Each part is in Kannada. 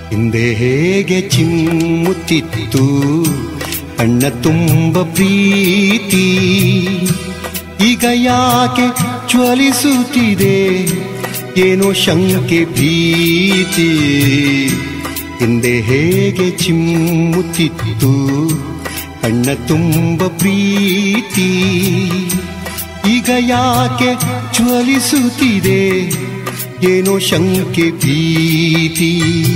ಹಿಂದೆ ಹೇಗೆ ಚಿಮ್ಮುತ್ತಿತ್ತು ಕಣ್ಣ ತುಂಬ ಪ್ರೀತಿ ಈಗ ಯಾಕೆ ಜ್ವಲಿಸುತ್ತಿದೆ ಏನೋ ಶಂಕೆ ಭೀತಿ ಹಿಂದೆ ಹೇಗೆ ಚಿಮ್ಮುತ್ತಿತ್ತು ಕಣ್ಣ ತುಂಬ ಪ್ರೀತಿ ಈಗ ಯಾಕೆ ಜ್ವಲಿಸುತ್ತಿದೆ ಏನೋ ಶಂಕೆ ಭೀತಿ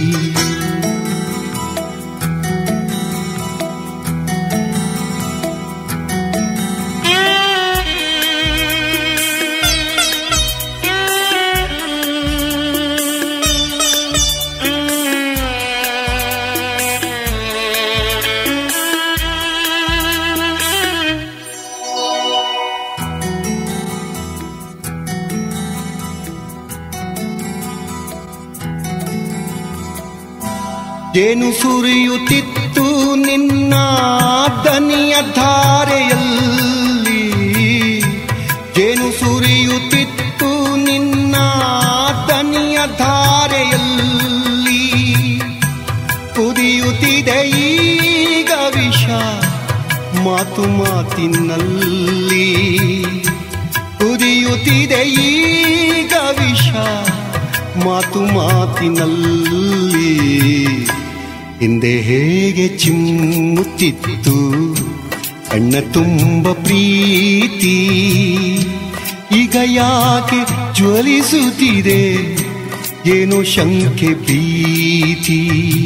ಜೇನು ಸುರಿಯುತ್ತಿತ್ತು ನಿನ್ನ ದನಿಯ ಧಾರೆಯಲ್ಲಿ ಜೇನು ಸುರಿಯುತ್ತಿತ್ತು ನಿನ್ನ ದನಿಯ ಧಾರೆಯಲ್ಲಿ ಕುದಿಯುತ್ತಿದೆ ಈಗ ವಿಷ ಮಾತು ಮಾತಿನಲ್ಲಿ ಕುದಿಯುತ್ತಿದೆ ಈಗ ವಿಷ ಮಾತು ಮಾತಿನಲ್ಲಿ ಹಿಂದೆ ಹೇಗೆ ಚಿಮ್ಮುತ್ತಿತ್ತು ಕಣ್ಣ ತುಂಬ ಪ್ರೀತಿ ಈಗ ಯಾಕೆ ಜ್ವಲಿಸುತ್ತಿದೆ ಏನೋ ಶಂಕೆ ಭೀತಿ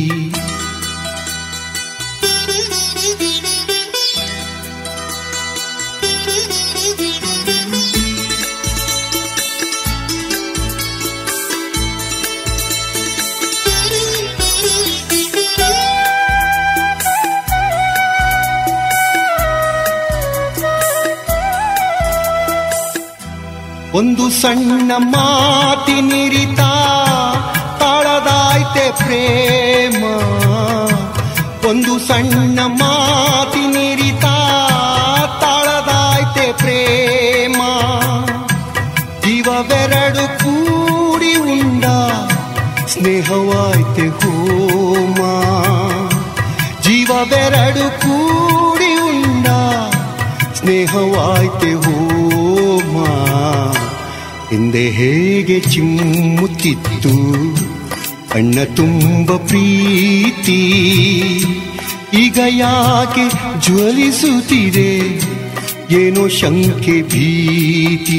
ಒಂದು ಸಣ್ಣ ಮಾತಿನಿರಿತ ತಾಳದಾಯ್ತೆ ಪ್ರೇಮ ಒಂದು ಸಣ್ಣ ಮಾತಿನಿರಿತ ತಾಳದಾಯ್ತೆ ಪ್ರೇಮ ಜೀವವೆರಡು ಕೂಡಿ ಉಂಡ ಸ್ನೇಹವಾಯ್ತೆ ಹೋಮ ಜೀವವೆರಡು ಕೂಡಿ ಉಂಡ ಸ್ನೇಹವಾಯ್ತೆ ಹೋಮ ಹಿಂದೆ ಹೇಗೆ ಚಿಮ್ಮುತ್ತಿತ್ತು ಅಣ್ಣ ತುಂಬ ಪ್ರೀತಿ ಈಗ ಯಾಕೆ ಜ್ವಲಿಸುತ್ತಿದೆ ಏನೋ ಶಂಕೆ ಭೀತಿ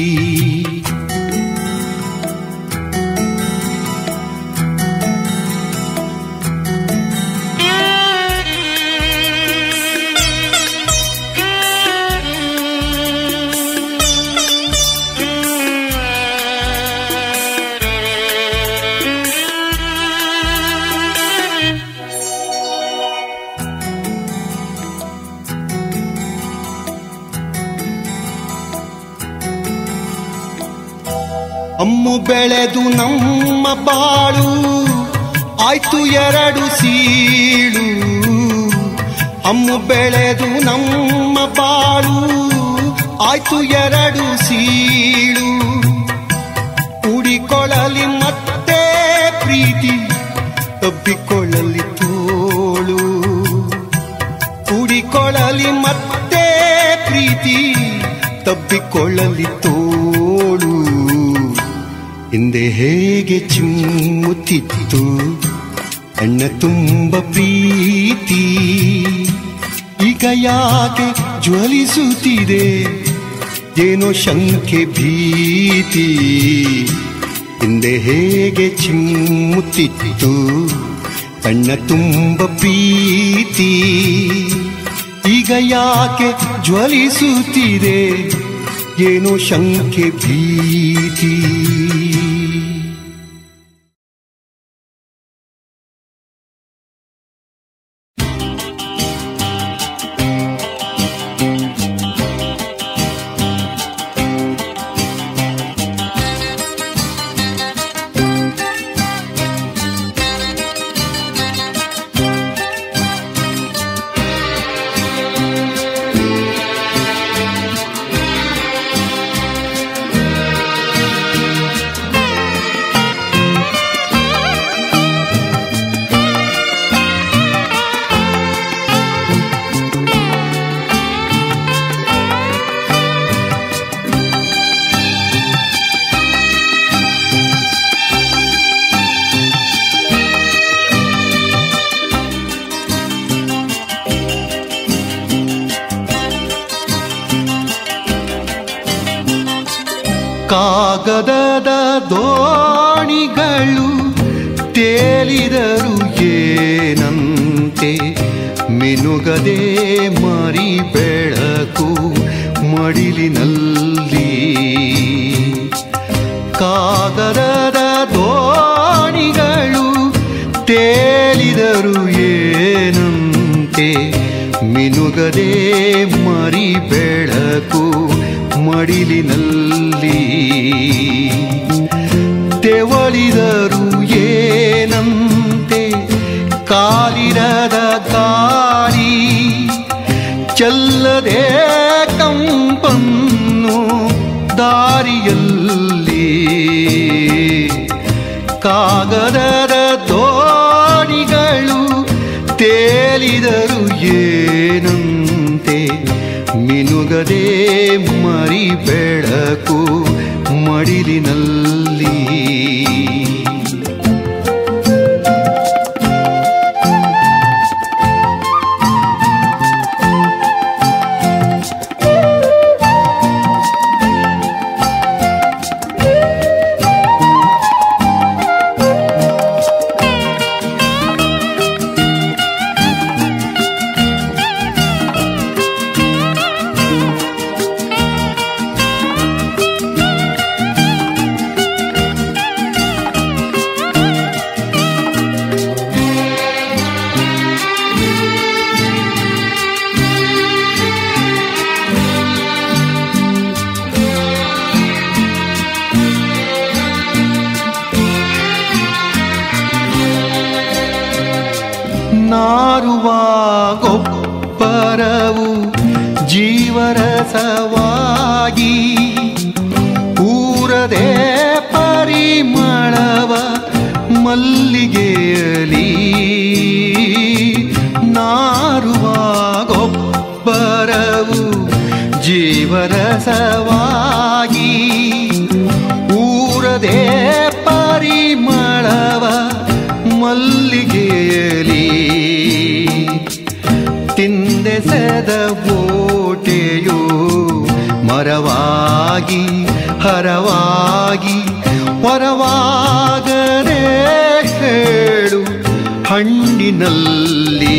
ಅಮ್ಮು ಬೆಳೆದು ನಮ್ಮ ಬಾಳು ಆಯ್ತು ಎರಡು ಸೀಳು ಅಮ್ಮು ಬೆಳೆದು ನಮ್ಮ ಬಾಳು ಆಯ್ತು ಎರಡು ಸೀಳು ಕೂಡಿಕೊಳ್ಳಲಿ ಮತ್ತೆ ಪ್ರೀತಿ ತಬ್ಬಿಕೊಳ್ಳಲಿ ತೋಳು ಕೂಡಿಕೊಳ್ಳಲಿ ಮತ್ತೆ ಪ್ರೀತಿ ತಬ್ಬಿಕೊಳ್ಳಲಿ ತೋಳು ಹಿಂದೆ ಹೇಗೆ ಚಿಮ್ಮುತ್ತಿತ್ತು ಅಣ್ಣ ತುಂಬ ಪ್ರೀತಿ ಈಗ ಯಾಕೆ ಜ್ವಲಿಸುತ್ತಿದೆ ಏನೋ ಶಂಕೆ ಭೀತಿ ಹಿಂದೆ ಹೇಗೆ ಚಿಮ್ಮುತ್ತಿತ್ತು ಕಣ್ಣ ತುಂಬ ಪ್ರೀತಿ ಈಗ ಯಾಕೆ ಜ್ವಲಿಸುತ್ತಿದೆ ಏನೋ ಶಂಕೆ ಭೀತಿ ಕಾಗದದ ದೋಣಿಗಳು ತೇಲಿದರು ಏನಂತೆ ಮಿನುಗದೆ ಮರಿ ಬೆಳಕು ಮಡಿಲಿನಲ್ಲಿ ಕಾಗದದ ದೋಣಿಗಳು ತೇಲಿದರು ಏನಂತೆ ಮಿನುಗದೆ ಮರಿ ಬೆಳಕು ಮಡಿಲಿನಲ್ಲಿ ತೆವಳಿದರು ಏನಂತೆ ಕಾಲಿರದ ಗಾಳಿ ಚಲ್ಲದೆ ಕಂಪನ್ನು ದಾರಿಯಲ್ಲಿ ಕಾಗದದ ದೋಣಿಗಳು ತೇಲಿದರು ಏನಂತೆ ಮಿನುಗದೆ ಮರಿ ಬೆಳಕು ಮಡಿಲಿನಲ್ಲಿ ನಾರುವ ಗೊಬ್ಬರವು ಜೀವರಸವಾಗಿ ಊರದೆ ಪರಿಮಳವ ಮಲ್ಲಿಗೆಯಲಿ ನಾರುವ ಗೊಬ್ಬರವು ಜೀವರಸವಾಗಿ ಊರದೆ ಪರಿಮಳವ ಮಲ್ಲಿಗೆಯಲಿ ತಿಂದೆಸೆದ ಓಟೆಯು ಮರವಾಗಿ ಹರವಾಗಿ ಹೊರವಾಗದೆ ಹೇಳು ಹಣ್ಣಿನಲ್ಲಿ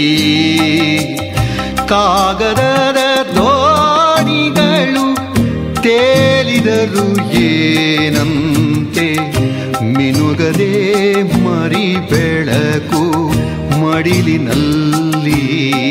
ಕಾಗದದ ದೋಣಿಗಳು ತೇಲಿದರು ಏನಂತೆ ಮಿನುಗದೆ ಮರಿ ಬೆಳಕು ಮಡಿಲಿನಲ್ಲಿ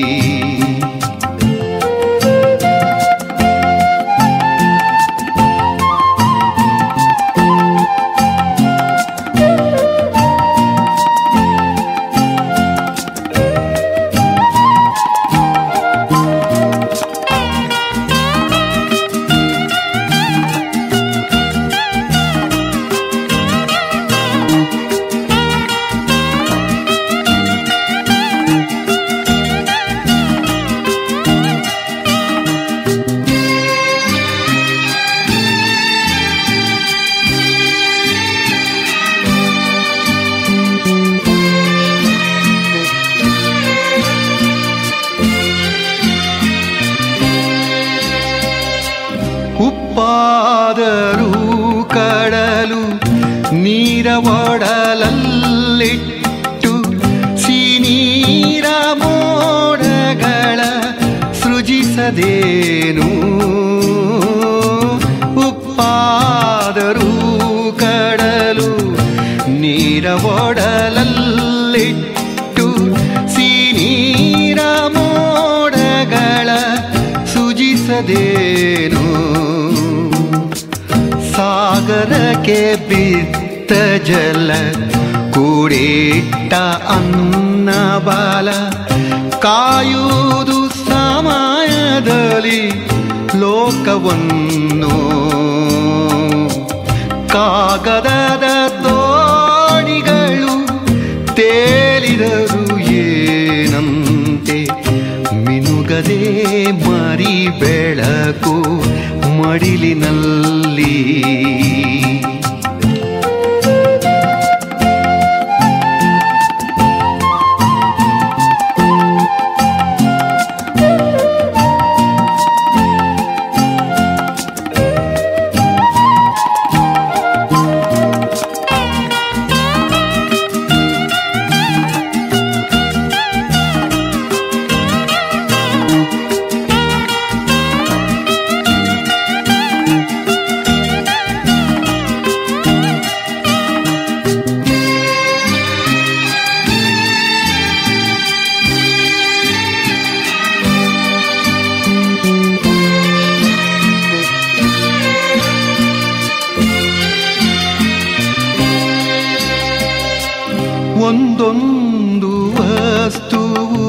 ಉಪ್ಪಾದರೂ ಕಡಲು ನೀರ ಒಡಲಲ್ಲಿಟ್ಟು ಸಿನೀರ ಮೋಡಗಳ ಸೃಜಿಸದೇನು ಉಪ್ಪಾದರೂ ಕಡಲು ನೀರ ಒಡಲಲ್ಲಿಟ್ಟು ಸಿನೀರ ಮೋಡಗಳ ಸುಜಿಸದೇನು ಸಾಗರಕ್ಕೆ ಬಿತ್ತ ಜಲ ಕೂಡಿಟ್ಟ ಅನ್ನ ಬಾಲ ಕಾಯುವುದು ಸಮಯದಲ್ಲಿ ಲೋಕವನ್ನು ಕಾಗದದ ದೋಣಿಗಳು ತೇಲಿದರು ಏನಂತೆ ಮಿನುಗದೆ ಮರಿ ಬೆಳಕು ಮಡಿಲಿನಲ್ಲಿ ಒಂದೊಂದು ವಸ್ತುವು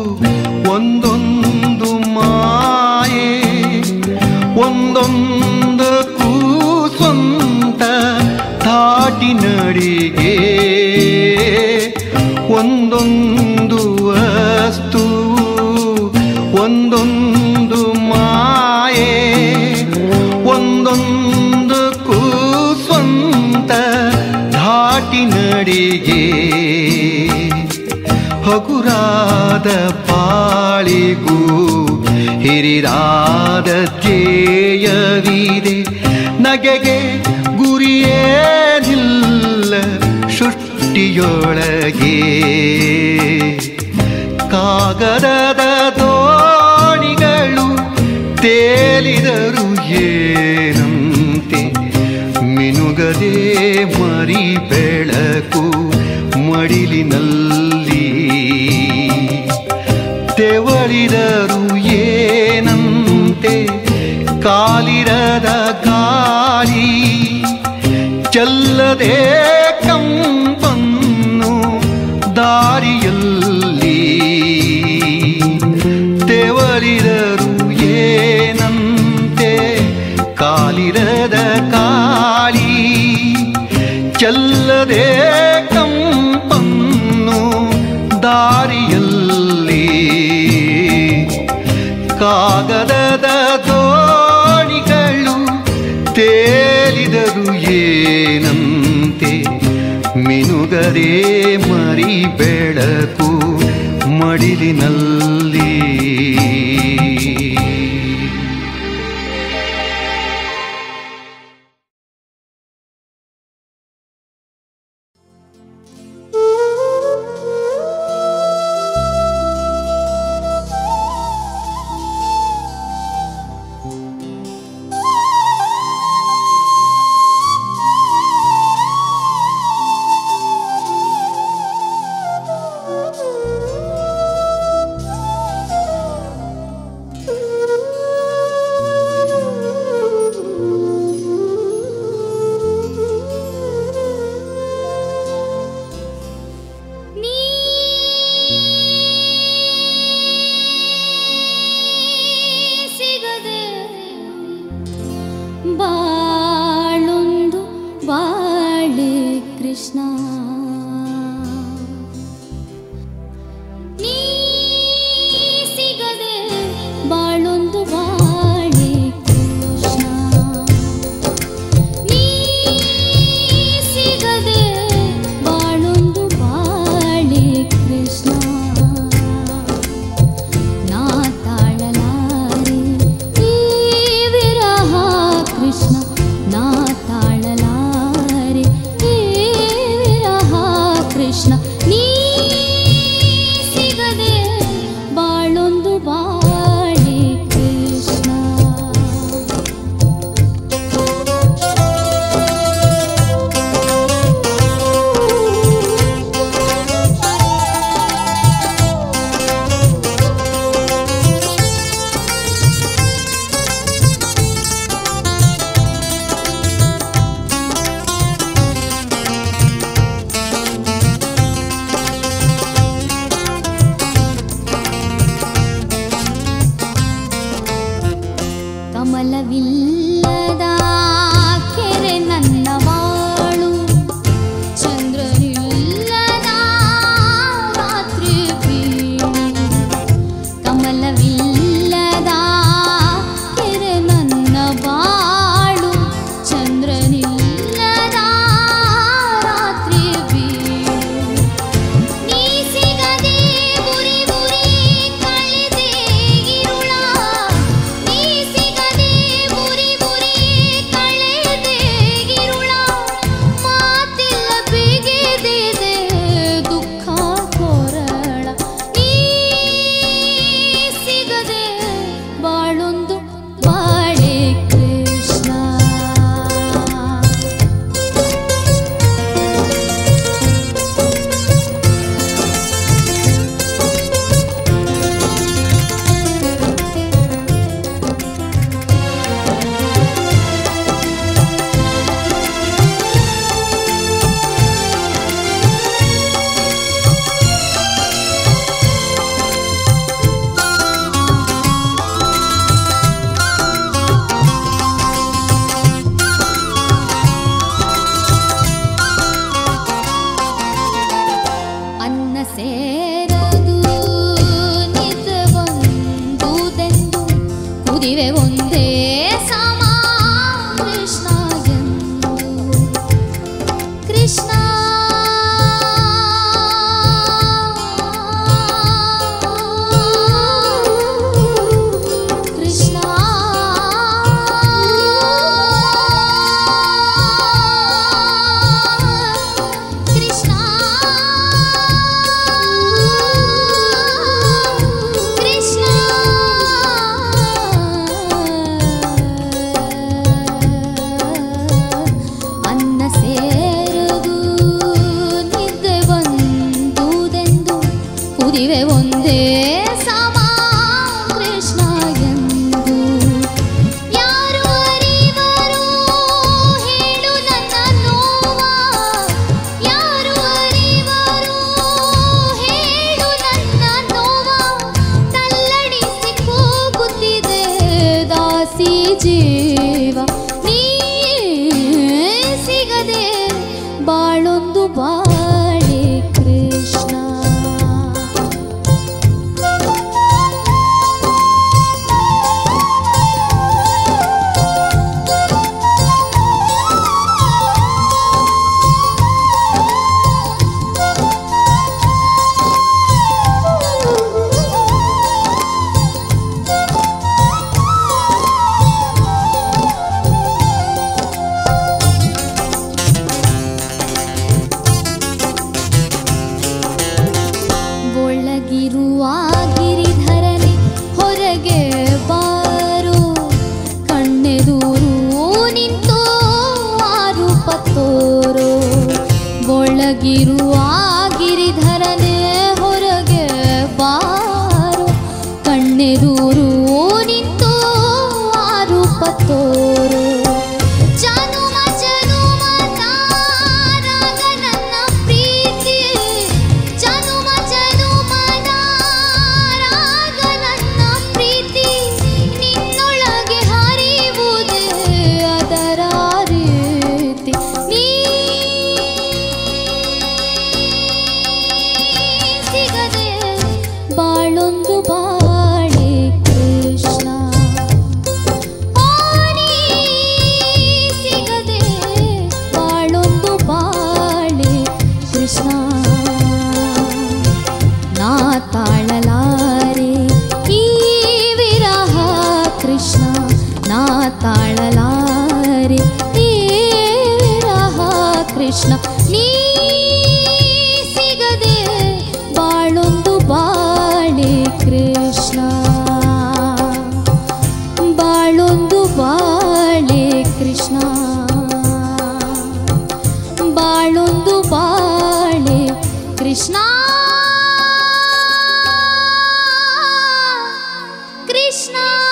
ಒಂದೊಂದು ಮಾಯೆ ಒಂದೊಂದಕ್ಕೂ ಸ್ವಂತ ದಾಟಿ ನಡಿಗೆ ಒಂದೊಂದು ವಸ್ತುವು ಒಂದೊಂದು ಮಾಯೆ ಒಂದೊಂದಕ್ಕೂ ಸ್ವಂತ ಧಾಟಿ ನಡಿಗೆ ಹಗುರಾದ ಪಾಳಿಗೂ ಹಿರಿದಾದ ಧ್ಯೇಯವಿದೆ ನಗೆಗೆ ಗುರಿಯೇನಿಲ್ಲ ಸೃಷ್ಟಿಯೊಳಗೆ ಕಾಗದದ ದೋಣಿಗಳು ತೇಲಿದರು ಏನಂತೆ ಮಿನುಗದೆ ಮರಿ ಬೆಳಕು ಮಡಿಲಿನಲ್ಲಿ ತೆವಳಿದರು ಏನಂತೆ ಕಾಲಿರದ ಗಾಳಿ ಚಲ್ಲದೆ ಕಂಪನ್ನು ದಾರಿಯಲ್ಲಿ ತೆವಳಿದರು ಏನಂತೆ ಕಾಲಿರದ ಕಾಳಿ ಚಲ್ಲದೆ ಕಂಪನ್ನು ದಾರಿಯಲ್ಲಿ ಕಾಗದದ ದೋಣಿಗಳು ತೇಲಿದರು ಏನಂತೆ ಮಿನುಗದೆ ಮರಿ ಬೆಳಕು ಮಡಿಲಿನಲ್ಲಿ ನೀ ಸಿಗದೆ ಬಾಳೊಂದು ಬಾಳೆ ಕೃಷ್ಣ ನೀ ಸಿಗದೆ ಬಾಳೊಂದು ಬಾಳೆ ಕೃಷ್ಣ ನೀ ಸಿಗದೆ ಬಾಳೊಂದು ಬಾಳೆ ಕೃಷ್ಣ ನಾ ತಾಳಲಾರೆ ಈ ವಿರಹ ಕೃಷ್ಣ ನಾ ತಾಳಲಾರೆ ಈ ವಿರಹ ಬಾಳೊಂದು ಬಾಳೆ ಕೃಷ್ಣ ಒಳಗಿರುವ ಗಿರಿಧರನೆ ಹೊರಗೆ ಬಾರು ಕಣ್ಣೆದೂರು ನಿಂತು ಆರೂಪ ತೋರು ಒಳಗಿರುವ ಗಿರಿಧರನೆ ಹೊರಗೆ ಬಾರು ಕಣ್ಣೆದೂರು ನಿಂತು ಆರೂಪ ತೋರು ಜನುಮ ಜನುಮ ತಾರಾಗ ನನ್ನ ಪ್ರೀತಿ ಜನುಮ ಜನುಮ ತಾರಾಗ ನನ್ನ ಪ್ರೀತಿ ನಿನ್ನೊಳಗೆ ಹರಿಯುವುದೇ ಅದರ ರೀತಿ ನೀ ಸಿಗದೆ ಬಾಳೊಂದು ಬಾಳೆ ಕೃಷ್ಣ ಆನಿ ಸಿಗದೆ ಬಾಳೊಂದು ಬಾಳೆ ಕೃಷ್ಣ ನಾ ತಾಳಲಾರೆ ಈ ವಿರಹ ಕೃಷ್ಣ ನಾ ತಾಳಲಾರೆ ಈ ವಿರಹ ಕೃಷ್ಣ ನೀ ಸಿಗದೆ ಬಾಳೊಂದು ಬಾಳೆ ಕೃಷ್ಣ ಬಾಳೊಂದು ಬಾಳೆ ಕೃಷ್ಣ ಬಾಳೊಂದು ಬಾಳೆ ಕೃಷ್ಣ ಕೃಷ್ಣ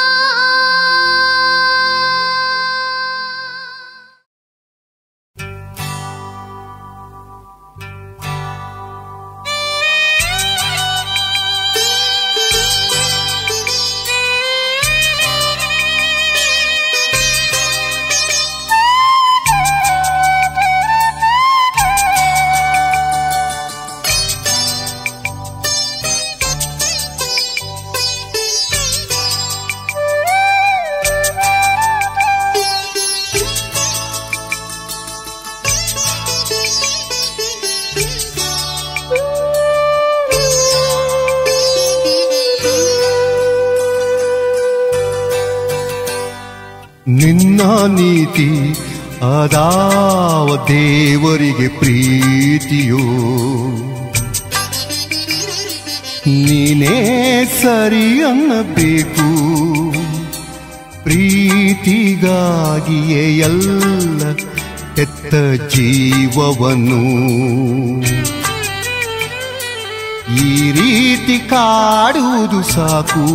ನಿನ್ನ ನೀತಿ ಅದಾವ ದೇವರಿಗೆ ಪ್ರೀತಿಯೋ ನೀನೇ ಸರಿ ಅನ್ನಬೇಕು ಪ್ರೀತಿಗಾಗಿಯೇ ಎಲ್ಲ ಎತ್ತ ಜೀವವನ್ನು ಈ ರೀತಿ ಕಾಡುವುದು ಸಾಕು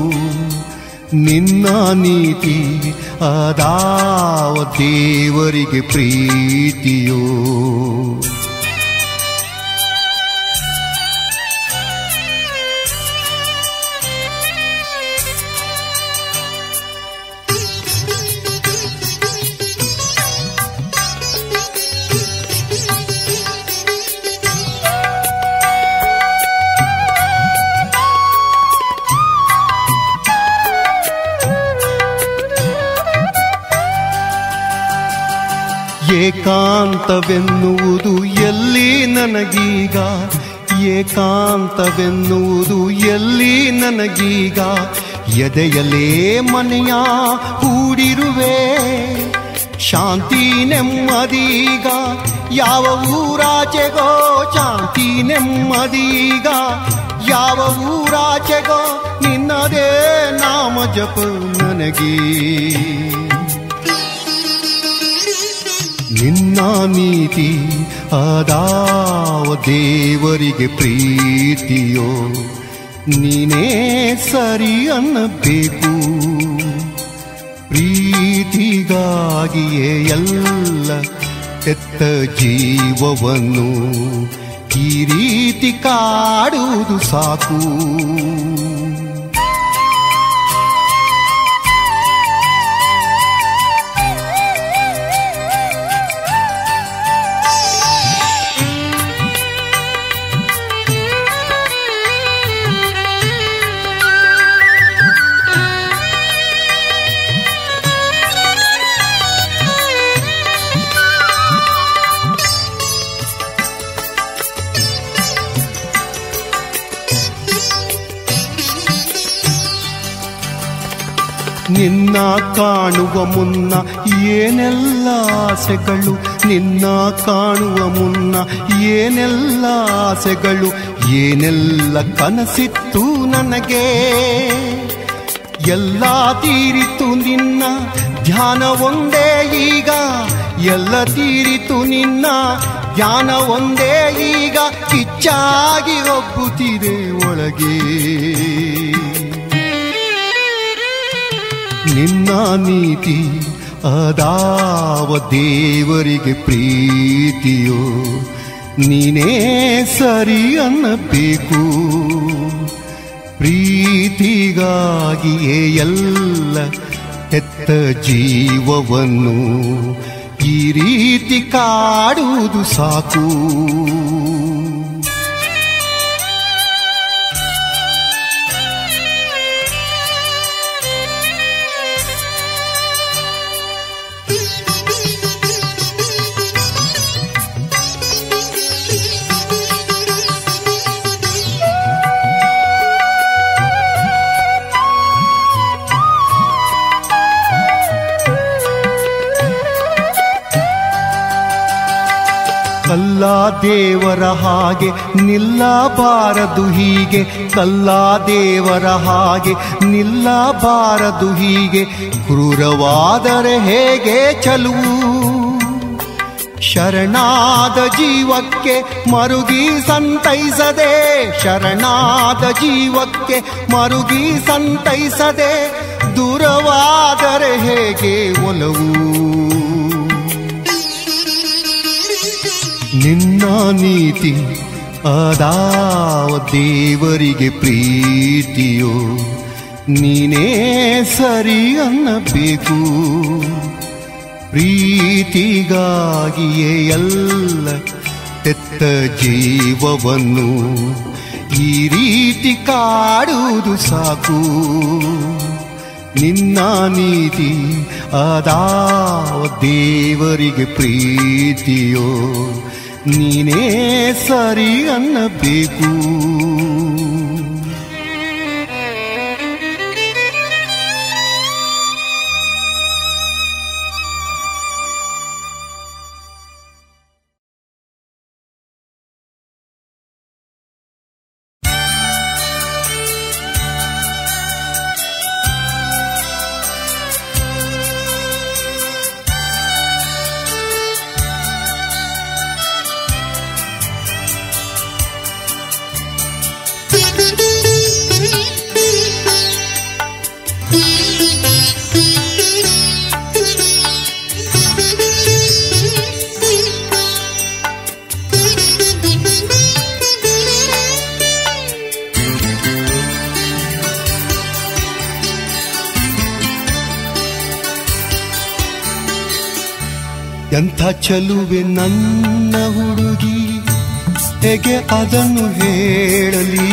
ನಿನ್ನ ನೀತಿ ಅದಾವ ದೇವರಿಗೆ ಪ್ರೀತಿಯೋ ಏಕಾಂತವೆನ್ನುವುದು ಎಲ್ಲಿ ನನಗೀಗ ಏಕಾಂತವೆನ್ನುವುದು ಎಲ್ಲಿ ನನಗೀಗ ಎದೆಯಲೇ ಮನೆಯ ಹೂಡಿರುವೆ ಶಾಂತಿ ನೆಮ್ಮದೀಗ ಯಾವ ಊರಾಚೆಗೋ ಶಾಂತಿ ನೆಮ್ಮದೀಗ ಯಾವ ಊರಾಚೆಗೋ ನಿನ್ನದೇ ನಾಮ ಜಪ ನನಗೇ ನಿನ್ನ ನೀತಿ ಅದಾವ ದೇವರಿಗೆ ಪ್ರೀತಿಯೋ ನೀನೇ ಸರಿ ಅನ್ನಬೇಕು ಪ್ರೀತಿಗಾಗಿಯೇ ಎಲ್ಲ ಎತ್ತ ಜೀವವನ್ನು ಈ ರೀತಿ ಕಾಡುವುದು ಸಾಕು ನಿನ್ನ ಕಾಣುವ ಮುನ್ನ ಏನೆಲ್ಲ ಆಸೆಗಳು ನಿನ್ನ ಕಾಣುವ ಮುನ್ನ ಏನೆಲ್ಲ ಆಸೆಗಳು ಏನೆಲ್ಲ ಕನಸಿತ್ತು ನನಗೆ ಎಲ್ಲ ತೀರಿತು ನಿನ್ನ ಧ್ಯಾನ ಒಂದೇ ಈಗ ಎಲ್ಲ ತೀರಿತು ನಿನ್ನ ಧ್ಯಾನ ಒಂದೇ ಈಗ ಕಿಚ್ಚಾಗಿ ಒಬ್ಬುತ್ತಿದೆ ಒಳಗೆ ನಿನ್ನ ನೀತಿ ಅದಾವ ದೇವರಿಗೆ ಪ್ರೀತಿಯೋ ನೀನೇ ಸರಿ ಅನ್ನಬೇಕು ಪ್ರೀತಿಗಾಗಿಯೇ ಎಲ್ಲ ಹೆತ್ತ ಜೀವವನ್ನು ಈ ರೀತಿ ಕಾಡುವುದು ಸಾಕು ಕಲ್ಲ ದೇವರ ಹಾಗೆ ನಿಲ್ಲಬಾರದು ಹೀಗೆ ಕಲ್ಲ ದೇವರ ಹಾಗೆ ನಿಲ್ಲಬಾರದು ಹೀಗೆ ಕ್ರೂರವಾದರೆ ಹೇಗೆ ಚಲುವು ಶರಣಾದ ಜೀವಕ್ಕೆ ಮರುಗಿ ಸಂತೈಸದೆ ಶರಣಾದ ಜೀವಕ್ಕೆ ಮರುಗಿ ಸಂತೈಸದೆ ದೂರವಾದರೆ ಹೇಗೆ ಒಲವು ನಿನ್ನ ನೀತಿ ಅದಾವ ದೇವರಿಗೆ ಪ್ರೀತಿಯೋ ನೀನೇ ಸರಿ ಅನ್ನಬೇಕು ಪ್ರೀತಿಗಾಗಿಯೇ ಎಲ್ಲ ತೆತ್ತ ಜೀವವನ್ನು ಈ ರೀತಿ ಕಾಡುವುದು ಸಾಕು ನಿನ್ನ ನೀತಿ ಅದಾವ ದೇವರಿಗೆ ಪ್ರೀತಿಯೋ ನೀನೇ ಸರಿ ಅನ್ನಬೇಕು ಎಂಥ ಚಲುವೆ ನನ್ನ ಹುಡುಗಿ ಹೇಗೆ ಅದನ್ನು ಹೇಳಲಿ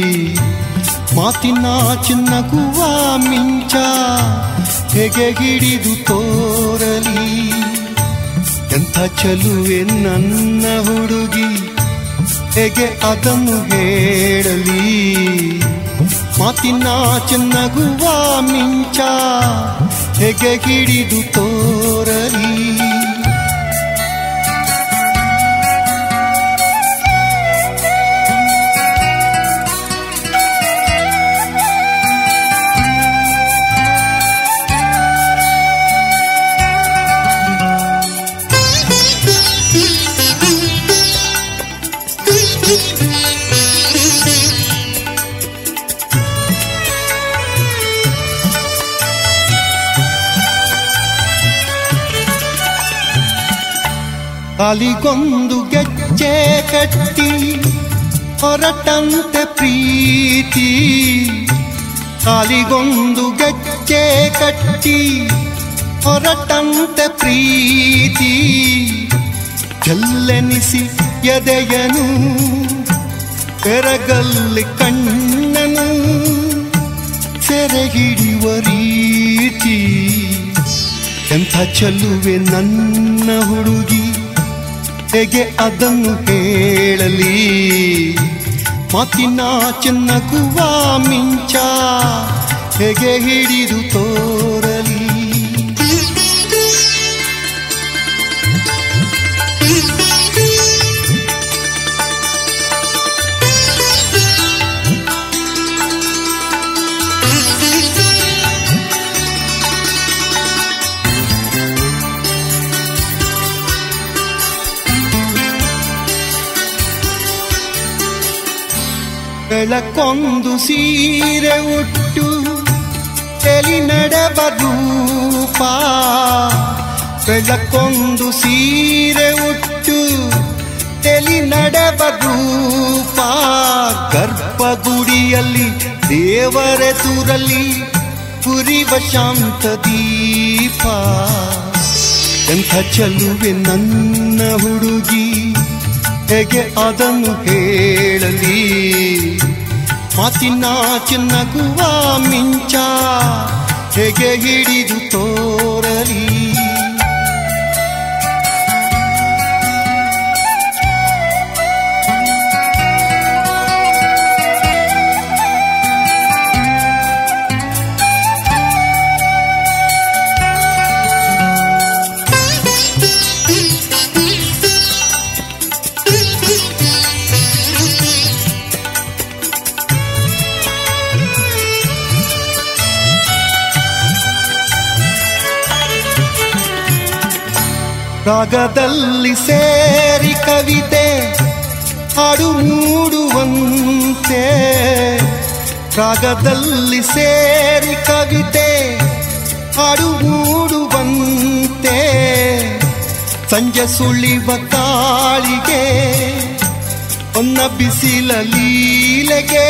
ಮಾತಿನ ಚಿನ್ನಗುವ ಮಿಂಚ ಹೇಗೆ ಹಿಡಿದು ತೋರಲಿ ಎಂಥ ಚಲುವೆ ನನ್ನ ಹುಡುಗಿ ಹೇಗೆ ಅದನ್ನು ಹೇಳಲಿ ಮಾತಿನ ಚಿನ್ನಗುವ ಮಿಂಚ ಹೇಗೆ ಹಿಡಿದು ತೋರಲಿ ಕಾಲಿಗೊಂದು ಗೆಜ್ಜೆ ಕಟ್ಟಿ ಹೊರಟಂತೆ ಪ್ರೀತಿ ಕಾಲಿಗೊಂದು ಗೆಜ್ಜೆ ಕಟ್ಟಿ ಹೊರಟಂತೆ ಪ್ರೀತಿ ಚೆಲ್ಲೆನಿಸಿ ಎದೆಯನು ತೆರಗಲ್ಲಿ ಕಣ್ಣನು ಸೆರೆ ಹಿಡಿಯುವ ರೀತಿ ಎಂಥ ಚೆಲ್ಲುವೆ ನನ್ನ ಹುಡುಗಿ ಹೇಗೆ ಅದನ್ನು ಹೇಳಲಿ ಮಾತಿನ ಚಿನ್ನಗುವ ಮಿಂಚ ಹೇಗೆ ಹಿಡಿದು ತೋರಲಿ ಬೆಳಕೊಂದು ಸೀರೆ ಉಟ್ಟು ತೆಲಿ ನಡೆಬದೂಪ ಬೆಳಕೊಂದು ಸೀರೆ ಉಟ್ಟು ತೆಲಿ ನಡೆಬದೂಪ ಗರ್ಭಗುಡಿಯಲ್ಲಿ ದೇವರೆದುರಲ್ಲಿ ಕುರಿವ ಶಾಂತ ದೀಪ ಎಂಥ ಚಲುವೆ ನನ್ನ ಹುಡುಗಿ ಹೇಗೆ ಅದನ್ನು ಹೇಳಲಿ ಮಾತಿನ ಚಿನ್ನಗುವ ಮಿಂಚ ಹೇಗೆ ಹಿಡಿದು ತೋರಲಿ ರಾಗದಲ್ಲಿ ಸೇರಿ ಕವಿತೆ ಹಾಡು ಮೂಡುವಂತೆ ರಾಗದಲ್ಲಿ ಸೇರಿ ಕವಿತೆ ಹಾಡು ಮೂಡುವಂತೆ ಸಂಜೆ ಸುಳಿವ ಕಾಳಿಗೆ ಒನ್ನ ಬಿಸಿಲ ಲೀಲೆಗೆ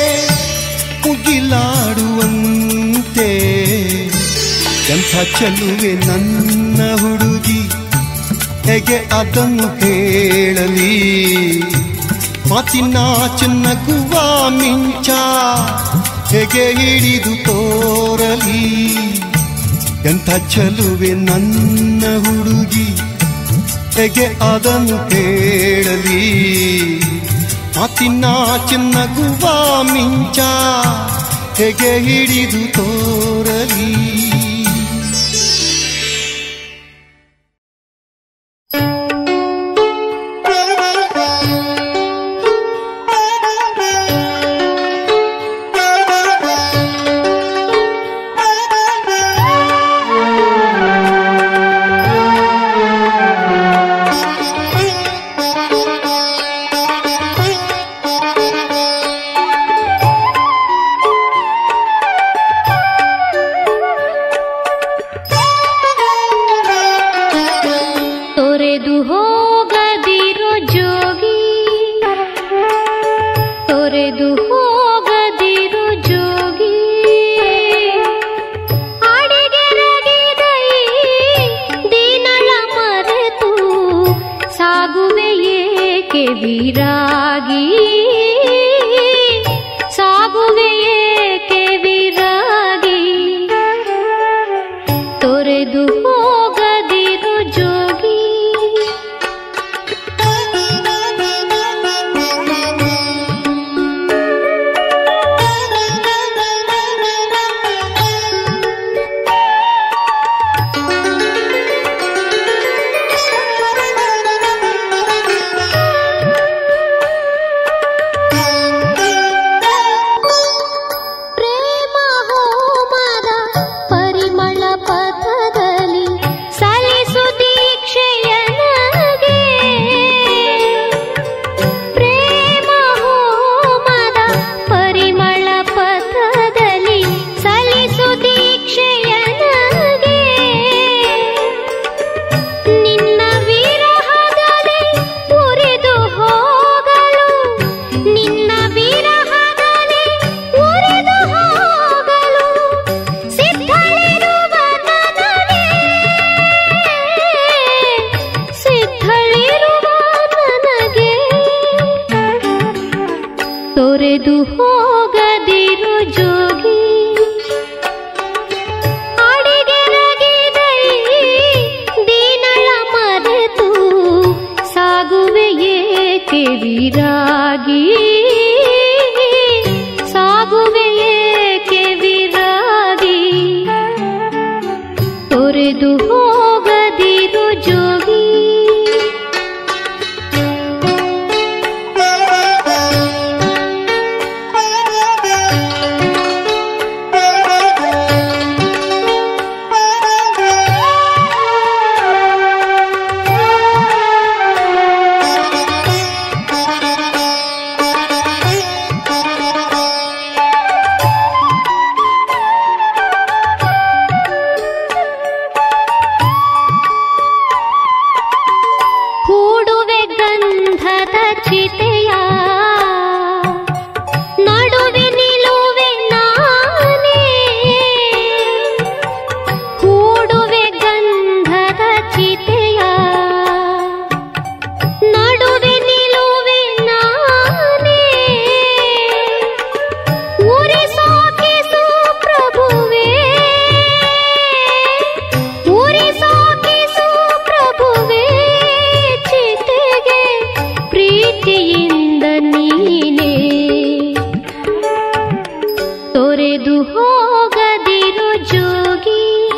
ಮುಗಿಲಾಡುವಂತೆ ಎಂಥ ಚಲುವೆ ನನ್ನ ಹುಡುಗಿ ಹೇಗೆ ಅದನ್ನು ಹೇಳಲಿ ಮಾತಿನ ಚಿನ್ನಗುವ ಮಿಂಚ ಹೇಗೆ ಹಿಡಿದು ತೋರಲಿ ಎಂಥ ಚಲುವೆ ನನ್ನ ಹುಡುಗಿ ಹೇಗೆ ಅದನ್ನು ಹೇಳಲಿ ಮಾತಿನ ಚಿನ್ನಗುವ ಮಿಂಚ ಹೇಗೆ ಹಿಡಿದು ತೋರಲಿ ತೊರೆದು ಹೋಗದಿರೋ ಜೋಗಿ ತೊರೆದು ಹೋಗದಿರೋ ಜೋಗಿ ಅಡಿಗೆರಗಿದೈ ದೀನಳ ಮರೆತು ಸಾಗುವೆ ಏಕೆ ವಿರಾಗಿ ಸಾಗುವೆ ಏಕೆ ವಿರಾಗಿ ತೊರೆದು ಹೋಗದಿರು ಜೋಗಿ ಪ್ರೇಮ ಹೋಮದ ಪರಿಮಳ ಪಥದಲ್ಲಿ ಸಲ್ಲಿಸು ದೀಕ್ಷೆಯ ನನಗೆ ಪ್ರೇಮ ಹೋಮದ ಪರಿಮಳ ಪಥದಲ್ಲಿ ಸಲ್ಲಿಸು ದೀಕ್ಷೆಯ ನನಗೆ ನಿನ್ನ ವಿರಹದಲ್ಲಿ ಉರಿದು ಹೋಗಲು ನಿನ್ನ ವಿರಹದಲ್ಲಿ ಉರಿದು ಹೋಗಲು ಸಿದ್ಧಳಿರುವ ನನಗೆ ಸಿದ್ಧಳಿರುವ ನನಗೆ ತೊರೆದು ಹೋಗದಿರು ಜೋಗಿ ಅಡಿಗೆರಗಿದೈ ದೀನಳ ಮರೆತು ಸಾಗುವೆ ಏಕೆ ವಿರಾಗಿ ಸಾಗುವೆ ಏಕೆ ವಿರಾಗಿ ಚಿತೆಯ ನಡುವೆ ನಿಲುವೆ ನಾನೇ ಹೂಡುವೆ ಗಂಧದ ಚಿತೆಯ ನಡುವೆ ನಿಲುವೆ ನಾನೇ ಉರಿಸೋಕಿಸು ಪ್ರಭುವೇ ಉರಿಸೋಕಿಸು ಪ್ರಭುವೇ ಚಿತೆಗೆ ಪ್ರೀತಿಯಿಂದ ನೀನೇ ತೊರೆದು ಹೋಗದಿರು ಜೋಗಿ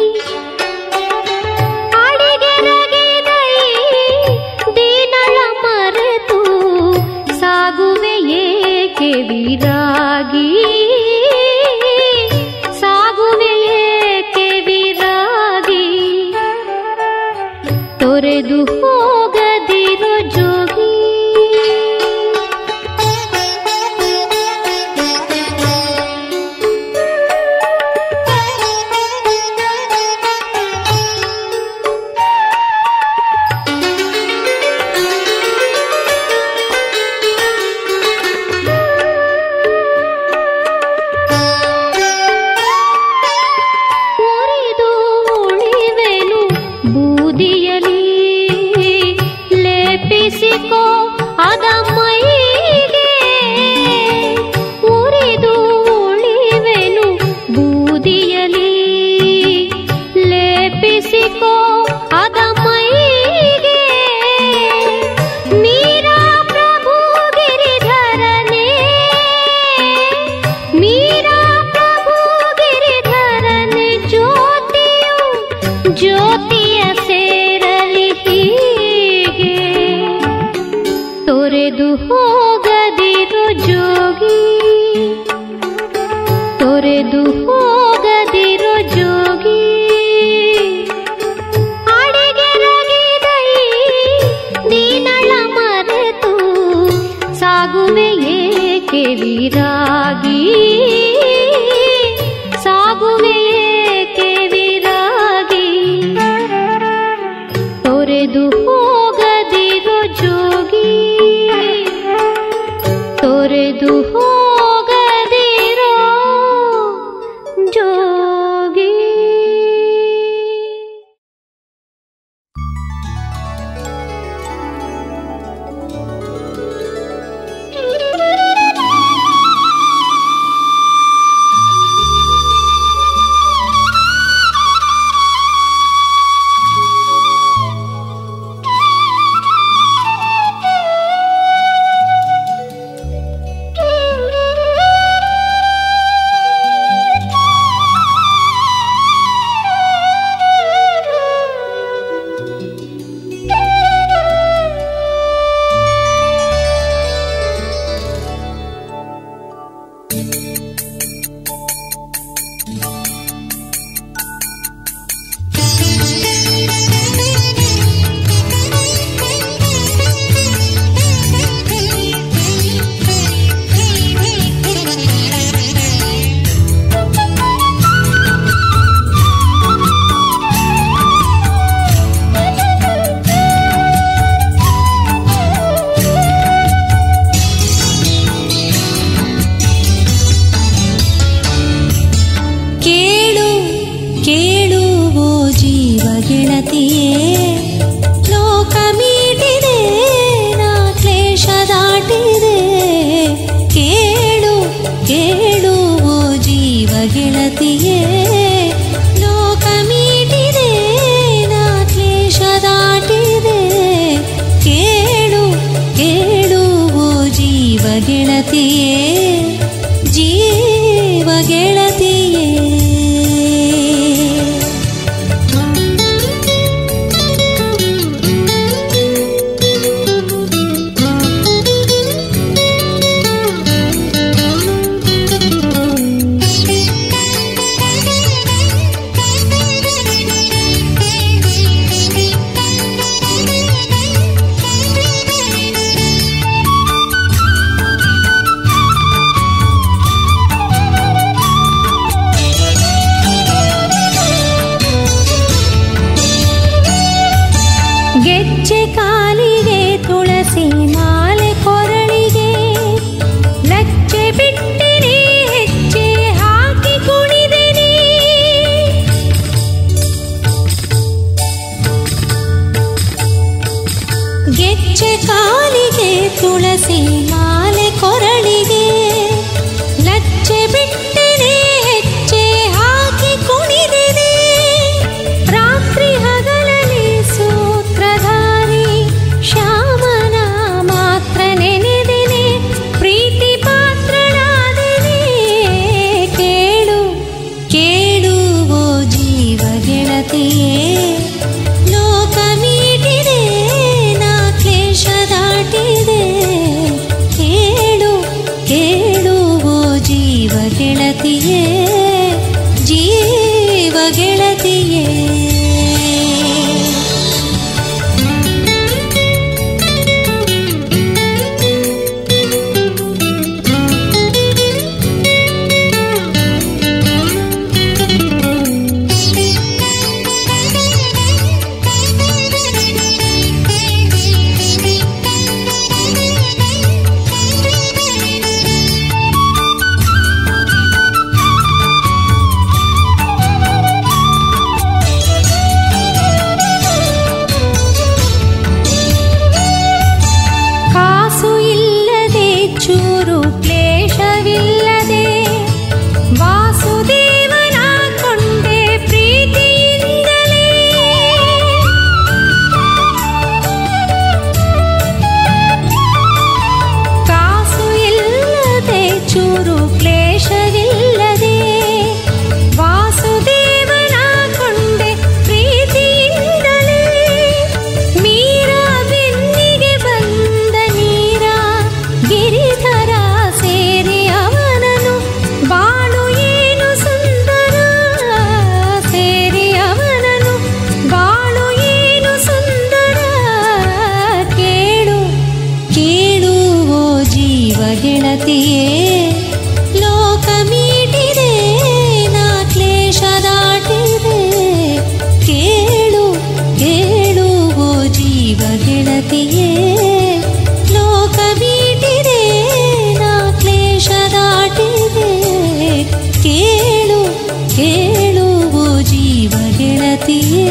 ಅಡಿಗೆರಗಿದೈ ದೀನಳ ಮರೆತು ಸಾಗುವೆ ಏಕೆ ವಿರಾಗಿ ಸಾಗುವೆ ಏಕೆ ವಿರಾಗಿ ತೊರೆದು ಹೋಗದಿರು ಜೋಗಿ ಉರಿದು ಉಳಿವೆನು ಬೂದಿಯಲಿ ಲೇಪಿಸಿಕೋ ಅದ ಮೈಗೆ ಉರಿದು ಉಳಿವೆನು ಬೂದಿಯಲಿ ಲೇಪಿಸಿಕೋ ಅದ ಮೈಗೆ ಮೀರಾ ಪ್ರಭು ಗಿರಿಧರನೇ ಮೀರಾ ಪ್ರಭು ಗಿರಿಧರನೆ ಜ್ಯೋತಿಯು ಜ್ಯೋತಿಯ ಸೇರಲಿ ಹೀಗೆ ತೊರೆದು ಹೋಗದಿರು ಜೋಗಿ ತೊರೆದು ಹೋಗದಿರು ಜೋಗಿ ಅಡಿಗೆರಗಿದೈ ದೀನಳ ಮರೆತು ಸಾಗುವೆ ಏಕೆ ವಿರಾಗಿ ಸಾಗುವೆ ಏಕೆ ವಿರಾಗಿ ತೊರೆದು ಹೋಗದಿರು ಜೋಗಿ ತೊರೆದು ಹೋಗದಿರೋ ಜೋಗಿ ತುಳಸಿ ಮಾಲೆ ಕೊರಳಿಗೆ ಲಚ್ಚೆ ಬಿಟ್ಟೆನೆ ಹೆಜ್ಜೆ ಹಾಕಿ ಕುಣಿದಿದೆ ರಾತ್ರಿ ಹಗಲಲ್ಲಿ ಸೂತ್ರಧಾರಿ ಶ್ಯಾಮನ ಮಾತ್ರ ನೆನೆದಿನೆ ಪ್ರೀತಿ ಪಾತ್ರನಾದಿನಿ ಕೇಳು ಕೇಳುವೋ ಜೀವ ಗೆಳತಿಯೇ ಲೋಕ ಮೀಟಿದೆ ನಾ ಕ್ಲೇಶ ದಾಟಿದೆ ಕೇಳು ಕೇಳುವೋ ಜೀವ ಗೆಳತಿಯೇ ಜೀವ ಗೆಳತಿಯೇ ಕಾಸು ಇಲ್ಲದೆ ಚೂರು ಕ್ಲೇಶವಿಲ್ಲದೆ ವಾಸುದೇವನ ಕೊಂಡೆ ಪ್ರೀತಿಯಿಂದಲೇ ಕಾಸು ಇಲ್ಲದೆ ಚೂರು ಕ್ಲೇಶವಿಲ್ಲದೆ ವಾಸುದೇವನ ಕೊಂಡೆ ಪ್ರೀತಿಯಿಂದಲೇ ಮೀರ ಬೆನ್ನಿಗೆ ಬಂದ ನೀರ ಗಿರಿಧರ ಸೇರಿ ಅವನನು ಬಾಳು ಏನು ಸುಂದರ ಸೇರಿ ಅವನನು ಬಾಳು ಏನು ಸುಂದರ ಕೇಳು ಕೇಳುವೋ ಜೀವ ಗೆಳತಿಯೇ ಲೋಕ ಮೀಟಿದೆ ನಾ ಕ್ಲೇಶ ದಾಟಿದೆ ಕೇಳು ಕೇಳುವೋ ಜೀವ ಗೆಳತಿಯೇ ಲೋಕ ಮೀಟಿದೆ ನಾ ಕ್ಲೇಶ ದಾಟಿದೆ ಕೇಳು ಕೇಳುವೋ ಜೀವ ಗೆಳತಿಯೇ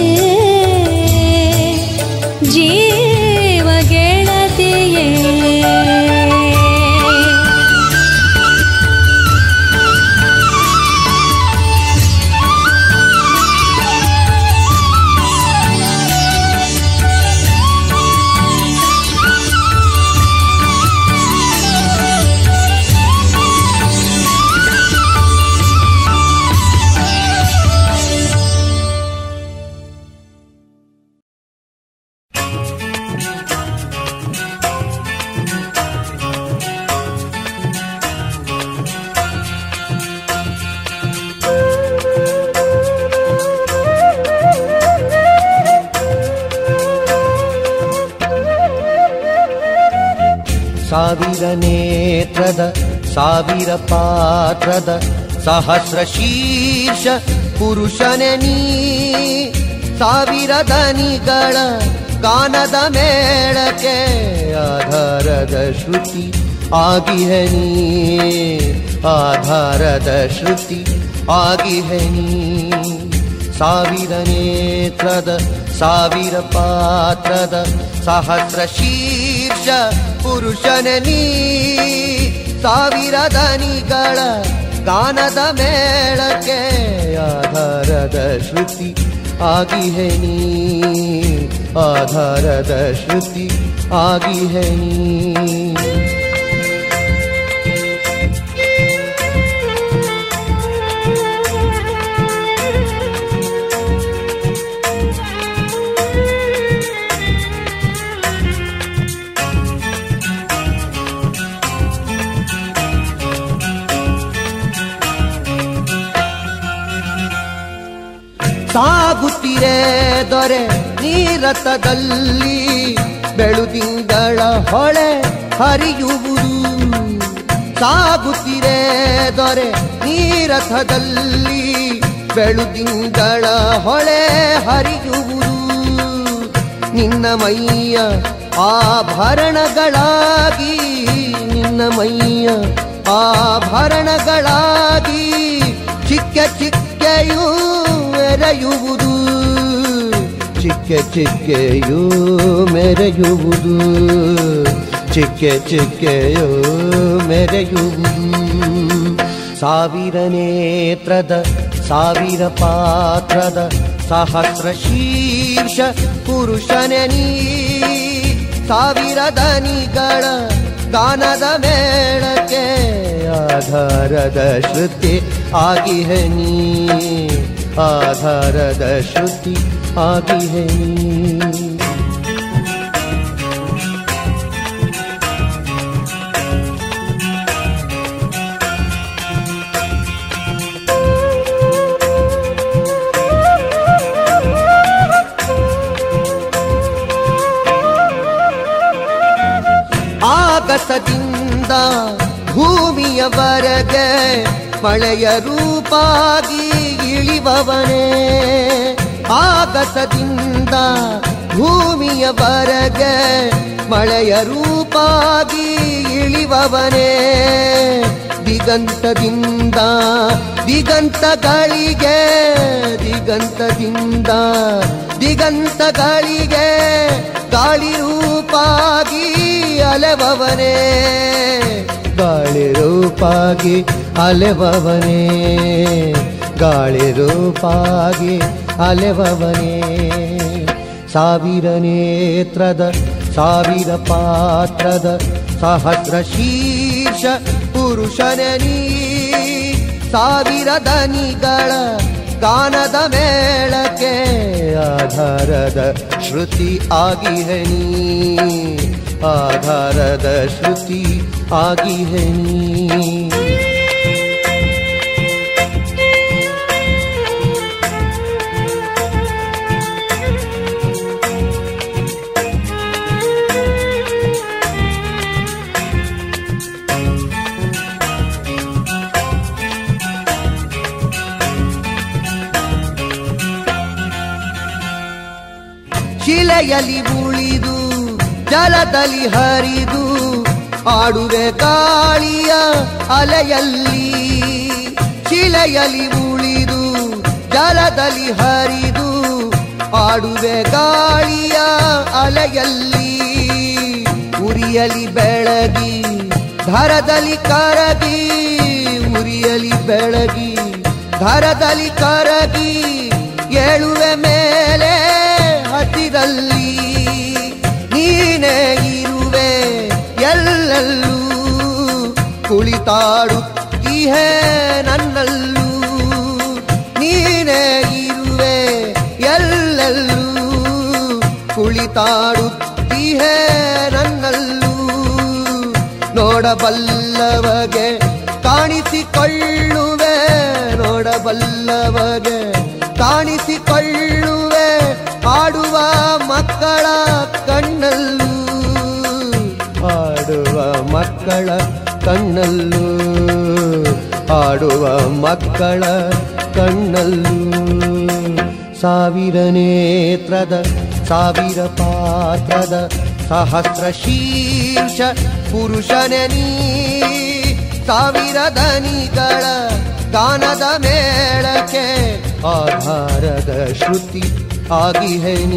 ಜೀವ ಗೆಳತಿಯೇ ಸಾವಿರ ನೇತ್ರದ ಸಾವಿರ ಪಾತ್ರದ ಸಹಸ್ರ ಶೀರ್ಷ ಪುರುಷನೆ ನೀ ಸಾವಿರ ದನಿಗಳ ಗಾನದ ಮೇಳಕ್ಕೆ ಆಧಾರದ ಶ್ರುತಿ ಆಗಿಹೆ ನೀ ಆಧಾರದ ಶ್ರುತಿ ಆಗಿಹೆ ನೀ ಸಾವಿರ ನೇತ್ರದ ಸಾವಿರ ಪಾತ್ರದ ಸಹಸ್ರ ಶೀರ್ಷ ಪುರುಷನ ನೀ ಸಾವಿರ ದನಿಗಳ ಗಾನದ ಮೇಳಕ್ಕೆ ಆಧಾರದ ಶ್ರುತಿ ಆಗಿಹೆ ನೀ ಆಧಾರದ ಶ್ರುತಿ ಆಗಿಹೆ ನೀ ಸಾಗುತ್ತಿರೆ ದೊರೆ ನೀರತದಲ್ಲಿ ಬೆಳುದಿಂಗಳ ಹೊಳೆ ಹರಿಯುವುದು ಸಾಗುತ್ತಿರೆ ದೊರೆ ನೀರಥದಲ್ಲಿ ಬೆಳುದಿಂಗಳ ಹೊಳೆ ಹರಿಯುವುದು ನಿನ್ನ ಮೈಯ ಆಭರಣಗಳಾಗಿ ನಿನ್ನ ಮೈಯ ಆಭರಣಗಳಾಗಿ ಚಿಕ್ಕ ಚಿಕ್ಕೆಯೂ ಮೆರೆಯುವುದು ಚಿಕ್ಕ ಚಿಕ್ಕೆಯೂ ಮೆರೆಯುವುದು ಚಿಕ್ಕೆ ಚಿಕ್ಕೆಯೋ ಮೆರೆಯುವುದು ಸಾವಿರ ನೇತ್ರದ ಸಾವಿರ ಪಾತ್ರದ ಸಹಸ್ರ ಶೀರ್ಷ ಪುರುಷನೇ ನೀ ಸಾವಿರ ದನಿಗಳ ಗಾನದ ಮೇಳಕ್ಕೆ ಆಧಾರದ ಶ್ರುತಿ ಆಗಿಹೆ ನೀ ಆಧಾರದ ಶ್ರುತಿ ಆಗಿಹೆ ನೀ ಆಗಸದಿಂದ ಭೂಮಿಯವರೆಗೆ ಮಳೆಯ ರೂಪಾಗಿ ಇಳಿಬವನೇ ಆಗಸದಿಂದ ಭೂಮಿಯವರೆಗೆ ಮಳೆಯ ರೂಪಾಗಿ ಇಳಿಬವನೇ ದಿಗಂತದಿಂದ ದಿಗಂತಗಳಿಗೆ ದಿಗಂತದಿಂದ ದಿಗಂತಗಳಿಗೆ ಗಾಳಿ ರೂಪಾಗಿ ಅಲೆಬವನೇ ಗಾಳಿ ರೂಪಾಗಿ ಅಲೆಬವನೇ ಗಾಳಿ ರೂಪಾಗಿ ಅಲೆಬವನೇ ಸಾವಿರ ನೇತ್ರದ ಸಾವಿರ ಪಾತ್ರದ ಸಹಸ್ರ ಶೀರ್ಷ ಪುರುಷನೇ ನೀ ಸಾವಿರ ದನಿಗಳ ಗಾನದ ಮೇಳಕ್ಕೆ ಆಧಾರದ ಶ್ರುತಿ ಆಗಿಹೆ ನೀ ಆಧಾರದ ಶ್ರುತಿ ಆಗಿಹೆ ನೀ ಶಿಲೆಯಲ್ಲಿ ಉಳಿದು ಜಲದಲ್ಲಿ ಹರಿದು ಆಡುವೆ ಗಾಳಿಯ ಅಲೆಯಲ್ಲಿ ಶಿಲೆಯಲ್ಲಿ ಉಳಿದು ಜಲದಲ್ಲಿ ಹರಿದು ಆಡುವೆ ಗಾಳಿಯ ಅಲೆಯಲ್ಲಿ ಉರಿಯಲಿ ಬೆಳಗಿ ಧರದಲ್ಲಿ ಕರಗಿ ಉರಿಯಲಿ ಬೆಳಗಿ ಧರದಲ್ಲಿ ಕರಗಿ ಏಳುವೆ ಮೇಲೆ ಹತ್ತಿರಲ್ಲಿ ನೀನೇ ಇರುವೆ ಎಲ್ಲೆಲ್ಲೂ ಕುಳಿತಾಡುತ್ತೀಹೇ ನನ್ನಲ್ಲೂ ನೀನೇ ಇರುವೆ ಎಲ್ಲೆಲ್ಲೂ ಕುಳಿತಾಡುತ್ತೀಹೇ ನನ್ನಲ್ಲೂ ನೋಡಬಲ್ಲವಗೆ ಕಾಣಿಸಿಕೊಳ್ಳುವೆ ನೋಡಬಲ್ಲವಗೆ ಕಾಣಿಸಿಕೊಳ್ಳುವೆ ಆಡುವ ಮಕ್ಕಳ ಕಣ್ಣಲ್ಲೂ ಆಡುವ ಮಕ್ಕಳ ಕಣ್ಣಲ್ಲೂ ಆಡುವ ಮಕ್ಕಳ ಕಣ್ಣಲ್ಲೂ ಸಾವಿರ ನೇತ್ರದ ಸಾವಿರ ಪಾತ್ರದ ಸಹಸ್ರ ಶೀರ್ಷ ಪುರುಷನೇ ನೀ ಸಾವಿರ ದನಿಗಳ ಗಾನದ ಮೇಳಕ್ಕೆ ಆಧಾರದ ಶ್ರುತಿ ಆಗಿಹೆ ನೀ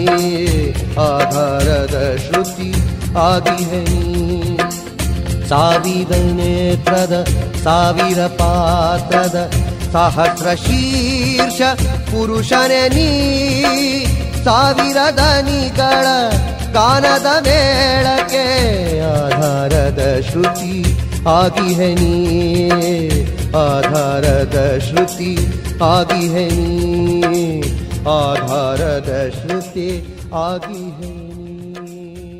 ಆಧಾರದ ಶ್ರುತಿ ಆಗಿಹೆ ನೀ ಸಾವಿರ ನೇತ್ರದ ಸಾವಿರ ಪಾತ್ರದ ಸಹಸ್ರ ಶೀರ್ಷ ಪುರುಷನೇ ನೀ ಸಾವಿರ ದನಿಗಳ ಗಾನದ ಮೇಳಕ್ಕೆ ಆಧಾರದ ಶ್ರುತಿ ಆಗಿಹೆ ನೀ ಆಧಾರದ ಶ್ರುತಿ ಆಗಿಹೆ ನೀ ಆಧಾರದ ಶ್ರುತಿ ಆಗಿಹೆ ನೀ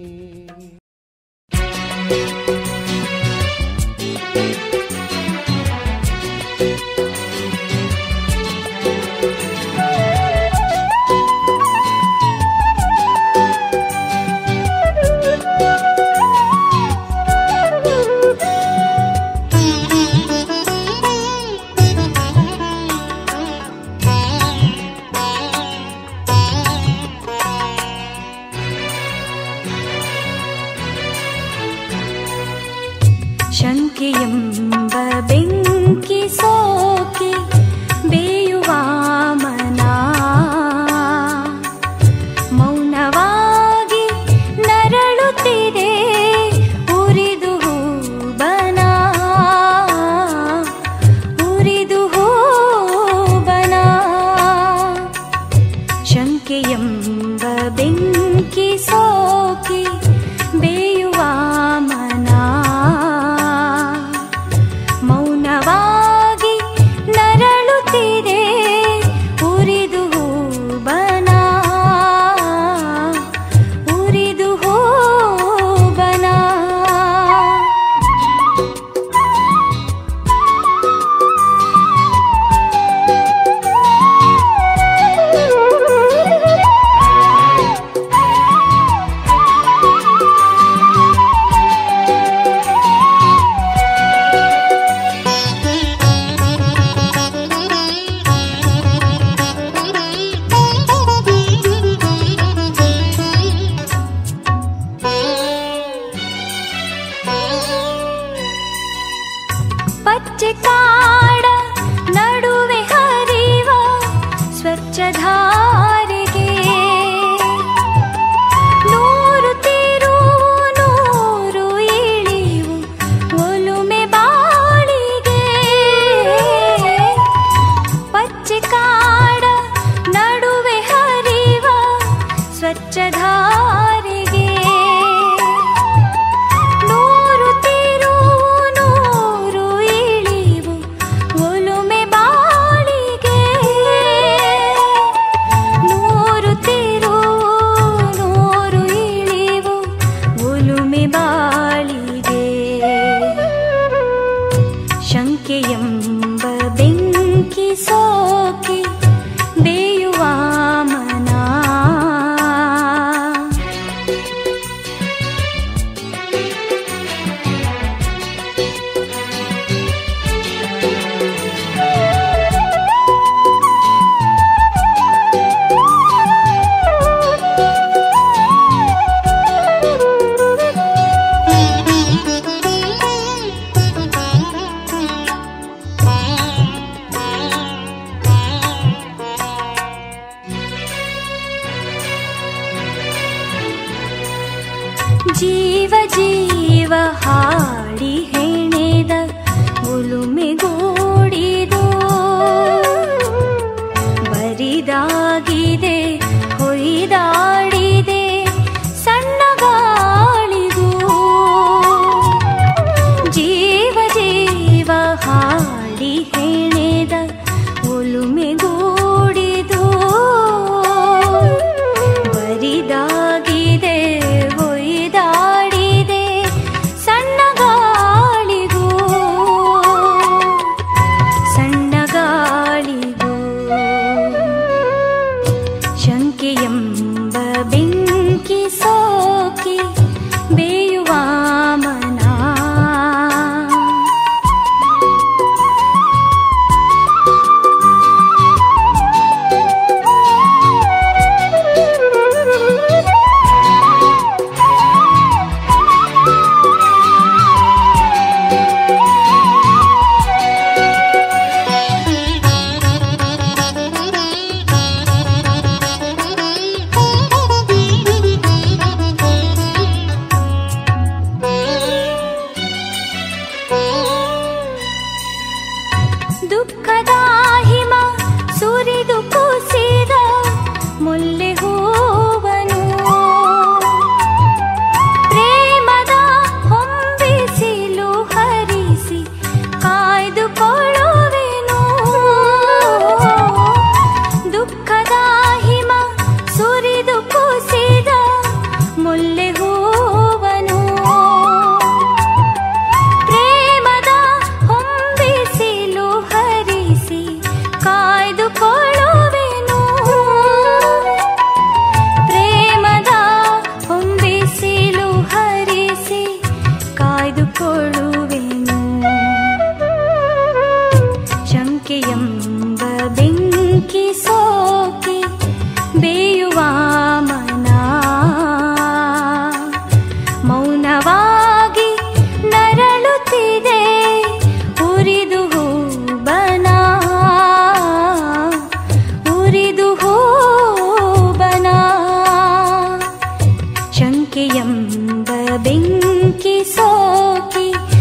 ಶಂಕೆಯೆಂಬ ಬೆಂಕಿ ಸೋಕಿ ಬೇಯುವ ಮನ ಮೌನವಾಗಿ ನರಳುತ್ತಿದೆ ಪಚ್ಚೆ ಕಾಡ ನಡುವೆ ಹರಿವ ಸ್ವಚ್ಛ ಧಾರೆಗೆ ನೂರು ತಿರುವು ನೂರು ಇಳಿವು ಒಲುಮೆ ಬಾಳಿಗೆ ಪಚ್ಚೆ ಕಾಡ ನಡುವೆ ಹರಿವ ಸ್ವಚ್ಛ ಧಾರೆಗೆ ನೂರು ತಿರುವು ನೂರು ಇಳಿವು ಒಲುಮೆ ಬಾಳಿಗೆ ನೂರು ತಿರುವು ನೂರು ಇಳಿವು ಒಲುಮೆ ಬಾಳಿಗೆ ಶಂಕೆಯೆಂಬ ಬೆಂಕಿ ಸೋಕಿ ಬೇಯುವ ಮನ ಜೀವ ಜೀವ ಹಾಡಿ ಹೆಣೆದ ಉಲುಮೆಗೂಡಿದು ಬರಿದಾಗಿದೆ ಹೊಯ್ದಾಡಿದೆ ಸಣ್ಣ ಗಾಳಿಗೂ ಜೀವ ಜೀವ ಹಾಡಿ ಹೆಣೆದ ಒಲುಮೆಗೂಡಿದು ಬರಿದಾಗಿದೆ ಒಯ್ದಾಡಿದೆ ಸಣ್ಣ ಗಾಳಿಗೂ ಸಣ್ಣ ಗಾಳಿಗೂ ಶಂಕೆಯೆಂಬ ಬೆಂಕಿ ಸೋಕಿ ಬೇಯುವ ಮನ ದುಃಖದ ಹಿಮ ಸುರಿದು ಕುಸಿದ ಮುಲ್ಲೆ ಹೂವನು ಪ್ರೇಮದ ಹೊಂಬಿಸಿಲು ಹರಿಸಿ ಕಾಯ್ದುಕೊಳ್ಳುವೆನು ದುಃಖದ ಹಿಮ ಸುರಿದು ಕುಸಿದ ಮುಲ್ಲೆ ಹೂವನು ಪ್ರೇಮದ ಹೊಂಬಿಸಿಲು ಹರಿಸಿ ಕಾಯ್ದುಕೊಳ್ಳುವೆನು ಪ್ರೇಮದ ಹೊಂಬಿಸಿಲು ಹರಿಸಿ ಕಾಯ್ದುಕೊಳ್ಳುವೆನು ಶಂಕೆಯೆಂಬ ಬೆಂಕಿ ಸೋಕಿ ಬೇಯುವ ಮನ ಮೌನವಾಗಿ ನರಳುತ್ತಿದೆ ಉರಿದು ಹೂಬನ ಉರಿದು ಹೂಬನ ಶಂಕೆಯೆಂಬ ಬೆಂಕಿ ಸೋಕಿ